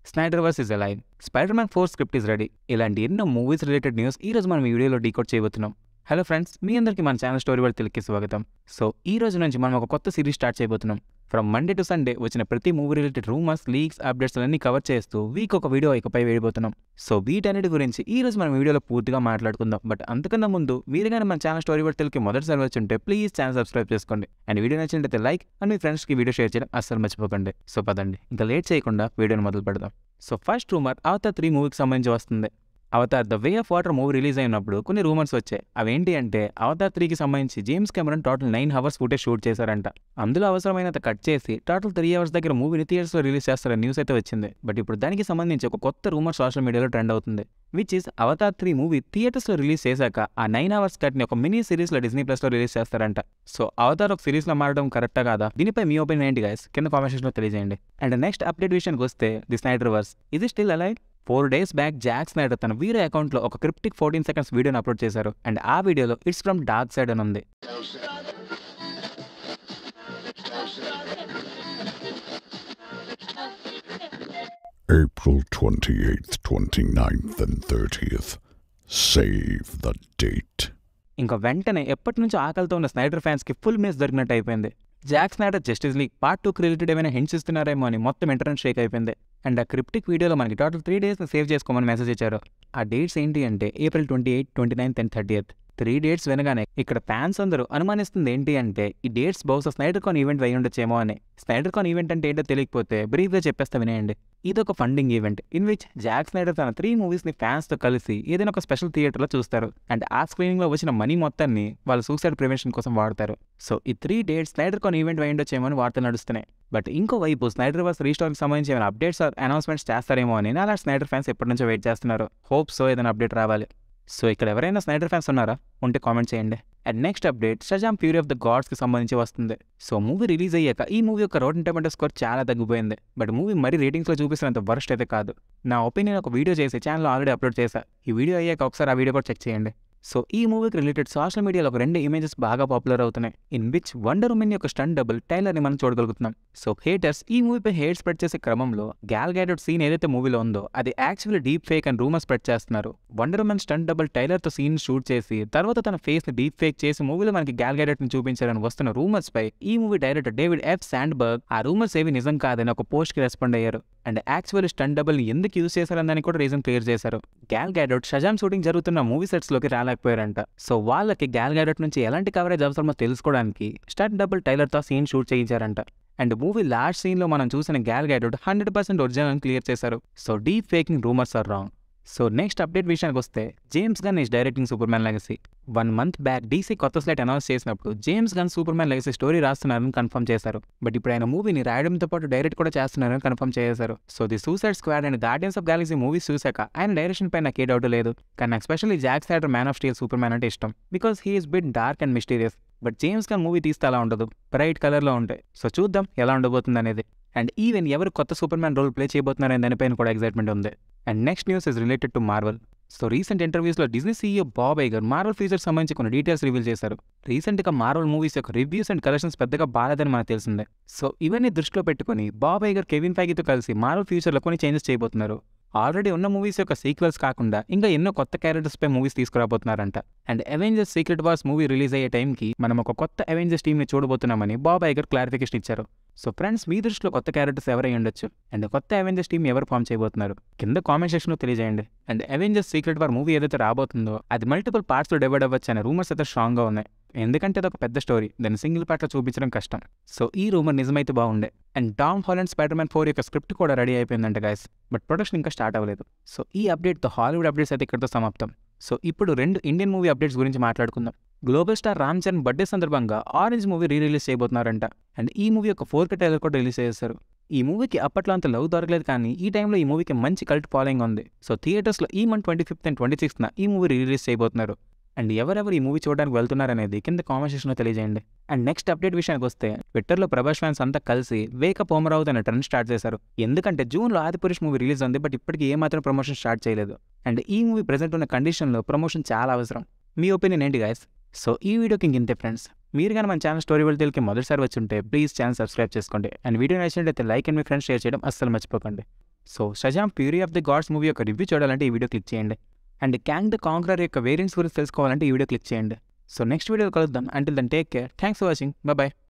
Schneider Snyderverse is alive Spider Man four script is ready ఇలాంటి ఎన్నో movies related news ఈ రోజు మనం ఈ వీడియోలో డీకోడ్ చేయబోతున్నాం హలో ఫ్రెండ్స్ మీ అందరికీ మన ఛానల్ స్టోరీ వాళ్ళ తెలుగుకి స్వాగతం సో ఈ రోజు నుంచి మనం ఒక కొత్త సిరీస్ స్టార్ట్ చేయబోతున్నాం ఫ్రమ్ మండే టు సండే వచ్చిన ప్రతి movie related rumours leaks updates అన్ని కవర్ చేస్తూ వీక్ ఒక వీడియో ఇకపై వేయబోతున్నాం సో వీటన్నిటి గురించి ఈ రోజు మనం వీడియోలో పూర్తిగా మాట్లాడుకుందాం బట్ అంతకన్నా ముందు మీరు కానీ మన ఛానల్ స్టోరీ వాళ్ళ తెలుగుకి మొదటిసారి వచ్చి ఉంటే ప్లీజ్ ఛానల్ సబ్స్క్రైబ్ చేసుకోండి అండ్ వీడియో నచ్చినట్లయితే లైక్ అండ్ మీ ఫ్రెండ్స్కి వీడియో షేర్ చేయడం అస్సలు మర్చిపోకండి సో పదండి ఇంకా లేట్ చేయకుండా వీడియోని మొదలు పెడదాం so first rumour Avatar three మూవీకి సంబంధించి వస్తుంది Avatar the way of water movie release అయినప్పుడు కొన్ని రూమర్స్ వచ్చాయి అవేంటి అంటే అవతార్ త్రీకి సంబంధించి James Cameron total nine hours footage shoot చేశారంట అందులో అవసరమైనంత కట్ చేసి టోటల్ త్రీ అవర్స్ దగ్గర మూవీని థియేటర్స్లో రిలీజ్ చేస్తారని న్యూస్ అయితే వచ్చింది బట్ ఇప్పుడు దానికి సంబంధించి ఒక కొత్త రూమర్ సోషల్ మీడియాలో ట్రెండ్ అవుతుంది which is Avatar three movie థియేటర్స్లో రిలీజ్ చేశాక ఆ నైన్ అవర్స్ కట్ని ఒక మినీ సిరీస్లో డిజ్నీ ప్లస్లో రిలీజ్ చేస్తారంట సో అవతార్ ఒక సిరీస్లో మారడం కరెక్టా కాదా దీనిపై మీ ఒపీనియన్ ఏంటి గైస్ కింద కామెంట్స్లో తెలియజేయండి అండ్ నెక్స్ట్ అప్డేట్ విషయానికి వస్తే ది స్నైడర్ వర్స్ ఇది still alive four days back Zack Snyder తన వీడియో అకౌంట్లో ఒక క్రిప్టిక్ ఫోర్టీన్ సెకండ్స్ వీడియోని అప్లోడ్ చేశారు అండ్ ఆ వీడియోలో ఇట్స్ ఫ్రమ్ డార్క్ సైడ్ అని ఉంది April 28th, 29th, and 30th. Save the date. ఇంకా వెంటనే ఎప్పటి నుంచో ఆకలితో ఉన్న స్నైడర్ ఫ్యాన్స్కి ఫుల్ మిస్ దొరికినట్టు అయిపోయింది Zack Snyder Justice League part టూకి రిలేటెడ్ ఏమైనా హింట్స్ ఇస్తున్నారేమో అని మొత్తం ఇంటర్నెట్ షేక్ అయిపోయింది అండ్ ఆ క్రిప్టిక్ వీడియోలో మనకి టోటల్ త్రీ డేస్ని సేవ్ చేసుకోమని మెసేజ్ ఇచ్చారు ఆ డేట్స్ ఏంటి అంటే April twenty eight twenty ninth and thirtieth three dates వినగానే ఇక్కడ ఫ్యాన్స్ అందరూ అనుమానిస్తుంది ఏంటి అంటే ఈ డేట్స్ బహుశా స్నైడర్ కాన్ ఈవెంట్ అయి ఉండొచ్చేమో అని స్నైడర్ కాన్ ఈవెంట్ అంటే ఏంటో తెలియకపోతే బ్రీఫ్గా చెప్పేస్తా వినేయండి ఇది ఒక funding event in which Zack Snyder తన త్రీ మూవీస్ని ఫ్యాన్స్తో కలిసి ఏదైనా ఒక స్పెషల్ థియేటర్లో చూస్తారు అండ్ ఆ స్క్రీనింగ్లో వచ్చిన మనీ మొత్తాన్ని వాళ్ళు సూసైడ్ ప్రివెన్షన్ కోసం వాడతారు సో ఈ three dates Snyder con event అయి ఉండొచ్చేమో అని వార్తలు నడుస్తున్నాయి బట్ ఇంకో వైపు స్నైడర్ వర్స్ రీస్టార్కి సంబంధించి ఏమైనా అప్డేట్స్ ఆర్ అనౌన్స్మెంట్స్ చేస్తారేమో అని నా స్నైడర్ ఫ్యాన్స్ ఎప్పటి నుంచో వెయిట్ చేస్తున్నారు హోప్ సో ఏదైనా అప్డేట్ రావాలి సో ఇక్కడ ఎవరైనా స్నైడర్ ఫ్యాన్స్ ఉన్నారా ఉంటే కామెంట్ చేయండి and next update Shazam Fury of the గాడ్స్కి సంబంధించి వస్తుంది సో మూవీ రిలీజ్ అయ్యాక ఈ మూవీ యొక్క రోడ్ టమాటో స్కోర్ చాలా తగ్గిపోయింది బట్ మూవీ మరీ రేటింగ్స్లో చూపిస్తున్నంత వర్స్ట్ అయితే కాదు నా ఒపీనియన్ ఒక వీడియో చేసి ఛానల్ ఆల్రెడీ అప్లోడ్ చేశా ఈ వీడియో అయ్యాక ఒకసారి ఆ వీడియో కూడా చెక్ చేయండి సో ఈ మూవీకి రిలేటెడ్ సోషల్ మీడియాలో ఒక రెండు ఇమేజెస్ బాగా పాపులర్ అవుతున్నాయి ఇన్ విచ్ వండర్ ఉమెన్ యొక్క స్టన్ డబుల్ టైలర్ని మనం చూడగలుగుతున్నాం సో హేటర్స్ ఈ మూవీపై హేట్ స్ప్రెడ్ చేసే క్రమంలో గ్యాల్ గ్యాడెడ్ సీన్ ఏదైతే మూవీలో ఉందో అది actually deep fake and rumour spread చేస్తున్నారు వండర్ ఉమెన్ స్టన్ డబుల్ టైలర్తో సీన్ షూట్ చేసి తర్వాత తన ఫేస్ని డీప్ ఫేక్ చేసి మూవీలో మనకి గ్యాల్ గ్యాడెట్ని చూపించారని వస్తున్న రూమర్స్ పై ఈ movie director David F Sandberg ఆ రూమర్స్ ఏవి నిజం కాదని ఒక పోస్ట్కి రెస్పాండ్ అయ్యారు అండ్ యాక్చువల్లీ స్టన్ డబుల్ ఎందుకు యూజ్ చేశారని దానికి కూడా రీజన్ క్లియర్ చేశారు గ్యాల్ గ్యాడెట్ షజామ్ షూటింగ్ జరుగుతున్న మూవీ సెట్స్లోకి రాలేకపోయారంట సో వాళ్ళకి గ్యాల్ గ్యాడెట్ నుంచి ఎలాంటి కవరేజ్ అవసరమో తెలుసుకోవడానికి స్టన్ డబుల్ టైలర్తో సీన్ షూట్ చేయించారంట అండ్ మూవీ లాస్ట్ సీన్లో మనం చూసిన Gal Gadot hundred percent original clear చేశారు so deep faking rumours are wrong so next update విషయానికి వస్తే James Gunn is directing Superman legacy one month back DC కొత్త slate announce చేసినప్పుడు James Gunn Superman legacy story రాస్తున్నారని confirm చేశారు but ఇప్పుడు ఆయన మూవీని రాయడంతో పాటు డైరెక్ట్ కూడా చేస్తున్నారని కన్ఫర్మ్ చేశారు so the Suicide Squad and Guardians of Galaxy movies చూశాక ఆయన డైరెక్షన్ పై నాకు ఏ డౌట్ లేదు కానీ నాకు స్పెషల్లీ జాక్ స్టాటర్ Man of Steel Superman అంటే ఇష్టం because he is bit dark and mysterious but James Gunn movie తీస్తే అలా ఉండదు బ్రైట్ కలర్లో ఉంటాయి సో చూద్దాం ఎలా ఉండబోతుంది అనేది అండ్ ఈవెన్ ఎవరు కొత్త సూపర్ మ్యాన్ రోల్ ప్లే చేయబోతున్నారనే దానిపైన కూడా ఎక్సైట్మెంట్ ఉంది and next news is related to Marvel so recent ఇంటర్వ్యూస్లో Disney CEO Bob Iger Marvel future సంబంధించి కొన్ని డీటెయిల్స్ రివీల్ చేశారు రీసెంట్గా మార్వల్ మూవీస్ యొక్క రివ్యూస్ అండ్ కలెక్షన్స్ పెద్దగా బాగాలేదని మనకు తెలిసిందే సో ఇవన్నీ దృష్టిలో పెట్టుకుని బాబ్ ఐగర్ కెవిన్ ఫైగితో కలిసి మార్వల్ ఫ్యూచర్లో కొన్ని చేంజెస్ చేయబోతున్నారు ఆల్రెడీ ఉన్న మూవీస్ యొక్క సీక్వెల్స్ కాకుండా ఇంకా ఎన్నో కొత్త క్యారెక్టర్స్ పై మూవీస్ తీసుకురాబోతున్నారంట and Avengers secret wars movie release అయ్యే టైంకి మనం ఒక కొత్త అవెంజర్స్ టీమ్ని చూడబోతున్నామని బాబ్ ఐగర్ క్లారిఫికేషన్ ఇచ్చారు సో ఫ్రెండ్స్ మీ దృష్టిలో కొత్త క్యారెక్టర్స్ ఎవరై ఉండొచ్చు అండ్ కొత్త అవెంజర్స్ టీం ఎవరు ఫామ్ చేయబోతున్నారు కింద కామెంట్ సెక్షన్లో తెలియజేయండి and Avengers secret war movie ఏదైతే రాబోతుందో అది మల్టిపుల్ పార్ట్స్లో డివైడ్ అవ్వచ్చు అనే రూమర్స్ అయితే స్ట్రాంగ్గా ఉన్నాయి ఎందుకంటే అది ఒక పెద్ద స్టోరీ దాన్ని సింగిల్ పార్ట్లో చూపించడం కష్టం సో ఈ రూమర్ నిజమైతే బాగుండే and Tom Holland Spider Man four యొక్క స్క్రిప్ట్ కూడా రెడీ అయిపోయిందంట గైస్ బట్ ప్రొడక్షన్ ఇంకా స్టార్ట్ అవ్వలేదు సో ఈ అప్డేట్తో హాలీవుడ్ అప్డేట్స్ అయితే ఇక్కడితో సమాప్తం సో ఇప్పుడు రెండు ఇండియన్ మూవీ అప్డేట్స్ గురించి మాట్లాడుకుందాం global star Ram Charan birthday సందర్భంగా ఆరెంజ్ మూవీ రీ రిలీజ్ చేయబోతున్నారంట అండ్ ఈ మూవీ యొక్క ఫోర్ ట్రైలర్ కూడా రిలీజ్ చేశారు ఈ మూవీకి అప్పట్లో అంత లవ్ దొరకలేదు కానీ ఈ టైంలో ఈ మూవీకి మంచి కల్ట్ ఫాలోయింగ్ ఉంది సో థియేటర్స్లో ఈ month twenty fifth and twenty సిక్స్త్న ఈ మూవీ రిలీజ్ చేయబోతున్నారు అండ్ ఎవరెవరు ఈ మూవీ చూడడానికి వెళ్తున్నారనేది కింద కామెంట్ సెక్షన్లో తెలియజేయండి అండ్ నెక్స్ట్ అప్డేట్ విషయానికి వస్తే ట్విట్టర్లో ప్రభాస్ ఫ్యాన్స్ అంతా కలిసి వేకప్ హోమరావుత్ అనే ట్రెండ్ స్టార్ట్ చేశారు ఎందుకంటే జూన్లో ఆదిపురుష్ మూవీ రిలీజ్ ఉంది బట్ ఇప్పటికీ ఏమాత్రం ప్రమోషన్ స్టార్ట్ చేయలేదు అండ్ ఈ మూవీ ప్రెసెంట్ ఉన్న కండిషన్లో ప్రమోషన్ చాలా అవసరం మీ ఒపీనియన్ ఏంటి గాయస్ సో ఈ వీడియోకి ఇంక ఇంతే ఫ్రెండ్స్ మీరు కానీ మన ఛానల్ స్టోరీ వెళ్తే మొదటిసారి వచ్చి ఉంటే ప్లీజ్ ఛానల్ సబ్స్క్రైబ్ చేసుకోండి అండ్ వీడియో నచ్చినట్లయితే లైక్ అండ్ మీ ఫ్రెండ్స్ షేర్ చేయడం అస్సలు మర్చిపోకండి so Shazam fury of the gods movie యొక్క రివ్యూ చూడాలంటే ఈ వీడియో క్లిక్ చేయండి అండ్ క్యాంగ్ ద కాంగ్రర్ యొక్క వేరియంట్స్ గురించి తెలుసుకోవాలంటే ఈ వీడియో క్లిక్ చేయండి సో నెక్స్ట్ వీడియో కలుద్దాం until then take care thanks for watching bye